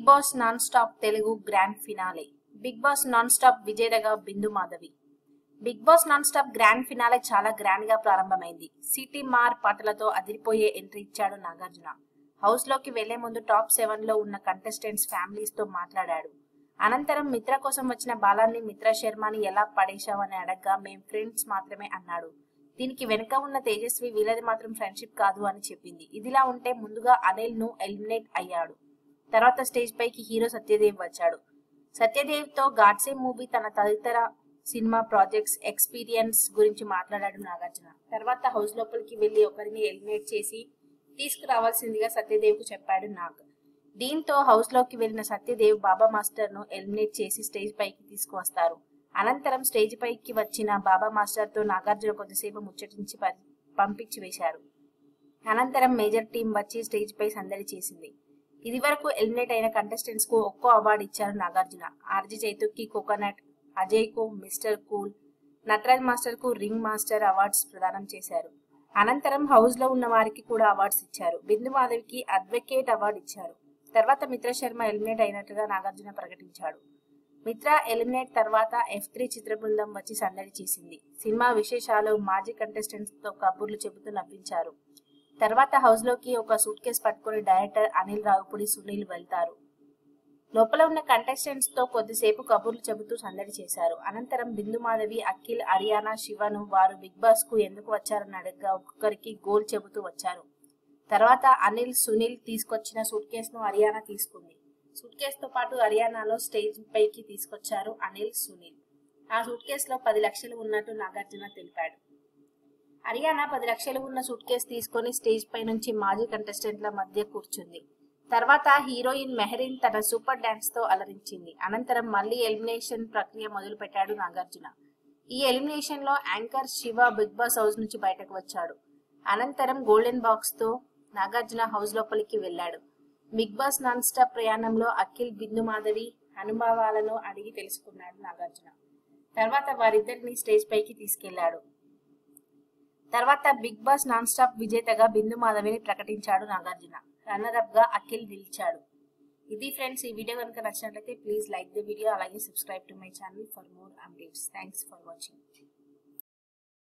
boss non stop Telugu grand finale big boss non stop విజేతగా Bindu Madhavi big boss non stop grand finale చాలా grand గా ప్రారంభమైంది city మార్ పాటలతో అదిరిపోయే ఎంట్రీ ఇచ్చాడు నాగార్జున హౌస్ లోకి వెళ్లే ముందు టాప్ సెవెన్ లో ఉన్న కంటెస్టెంట్స్ ఫ్యామిలీస్ తో మాట్లాడాడు అనంతరం మిత్ర కోసం వచ్చిన బాలాన్ని మిత్ర శర్మని ఎలా పడేశావని అడగ్గా మేం ఫ్రెండ్స్ మాత్రమే అన్నాడు దీనికి వెనుక ఉన్న తేజస్వి వీళ్ళది మాత్రం ఫ్రెండ్షిప్ కాదు అని చెప్పింది ఇదిలా ఉంటే ముందుగా అనిల్ ను ఎలిమినేట్ అయ్యాడు తర్వాత స్టేజ్ పైకి హీరో సత్యదేవ్ వచ్చాడు సత్యదేవ్ తో గాడ్సే మూవీ తన తదితర సినిమా ప్రాజెక్ట్స్ ఎక్స్పీరియన్స్ గురించి మాట్లాడాడు నాగార్జున తర్వాత హౌస్ లోపలికి వెళ్లి ఒకరిని ఎలిమినేట్ చేసి తీసుకురావాల్సిందిగా సత్యదేవ్ కు చెప్పాడు నాగ్ దీంతో హౌస్ లోకి వెళ్లిన సత్యదేవ్ బాబా మాస్టర్ ను ఎలిమినేట్ చేసి స్టేజ్ పైకి తీసుకువస్తారు అనంతరం స్టేజ్ పైకి వచ్చిన బాబా మాస్టర్ తో నాగార్జున కొద్దిసేపు ముచ్చటించి ప- పంపించి వేశారు అనంతరం మేజర్ టీం వచ్చి స్టేజ్ పై సందడి చేసింది ఇది వరకు ఎలిమినేట్ అయిన కంటెస్టెంట్స్ కు ఒక్కో అవార్డు ఇచ్చారు నాగార్జున ఆర్జీ చైతుకి కోకోనట్ అజయ్ కు మిస్టర్ కూల్ నటరాజ్ మాస్టర్ కు రింగ్ మాస్టర్ అవార్డ్స్ ప్రదానం చేశారు అనంతరం హౌస్ లో ఉన్న వారికి కూడా అవార్డ్స్ ఇచ్చారు బిందు మాధవికి అడ్వకేట్ అవార్డు ఇచ్చారు తర్వాత మిత్ర శర్మ ఎలిమినేట్ అయినట్టుగా నాగార్జున ప్రకటించాడు మిత్ర ఎలిమినేట్ తర్వాత ఎఫ్ త్రీ చిత్ర బృందం వచ్చి సందడి చేసింది సినిమా విశేషాలు మాజీ కంటెస్టెంట్స్ తో కబుర్లు చెబుతూ నవ్వించారు తర్వాత హౌస్ లోకి ఒక సూట్ కేసు పట్టుకుని డైరెక్టర్ అనిల్ రావుపుడి సునీల్ వెళ్తారు లోపల ఉన్న కంటెస్టెంట్స్ తో కొద్దిసేపు కబుర్లు చెబుతూ సందడి చేశారు అనంతరం బిందు మాధవి అఖిల్ అరియానా శివను వారు బిగ్ బాస్ కు ఎందుకు వచ్చారని అడగగా ఒక్కొక్కరికి గోల్ చెబుతూ వచ్చారు తర్వాత అనిల్ సునీల్ తీసుకొచ్చిన సూట్ కేసును హరియానా తీసుకుంది సూట్ కేసు తో పాటు హరియానాలో స్టేజ్ పైకి తీసుకొచ్చారు అనిల్ సునీల్ ఆ సూట్ కేసులో పది లక్షలు ఉన్నట్టు నాగార్జున తెలిపాడు హరియానా పది లక్షలు ఉన్న సూట్ కేసు తీసుకొని స్టేజ్ పై నుంచి మాజీ కంటెస్టెంట్ల మధ్య కూర్చుంది తర్వాత హీరోయిన్ మెహరీన్ తన సూపర్ డాన్స్ తో అలరించింది అనంతరం మళ్ళీ ఎలిమినేషన్ ప్రక్రియ మొదలు పెట్టాడు నాగార్జున ఈ ఎలిమినేషన్ లో anchor Shiva big boss house నుంచి బయటకు వచ్చాడు అనంతరం గోల్డెన్ బాక్స్ తో నాగార్జున హౌస్ లోపలికి వెళ్ళాడు బిగ్ బాస్ నాన్ స్టాప్ ప్రయాణంలో అఖిల్ బిందు మాధవి అనుభవాలను అడిగి తెలుసుకున్నాడు నాగార్జున తర్వాత వారిద్దరిని స్టేజ్ పైకి తీసుకెళ్లాడు తర్వాత బిగ్ బాస్ నాన్ స్టాప్ విజేతగా బిందు మాధవిని ప్రకటించాడు నాగార్జున రన్నర్ అప్ గా అఖిల్ నిలిచాడు ఇది ఫ్రెండ్స్ ఈ వీడియో కనుక నచ్చినట్లయితే ప్లీజ్ లైక్ ద వీడియో అలాగే subscribe to my channel for more updates thanks for watching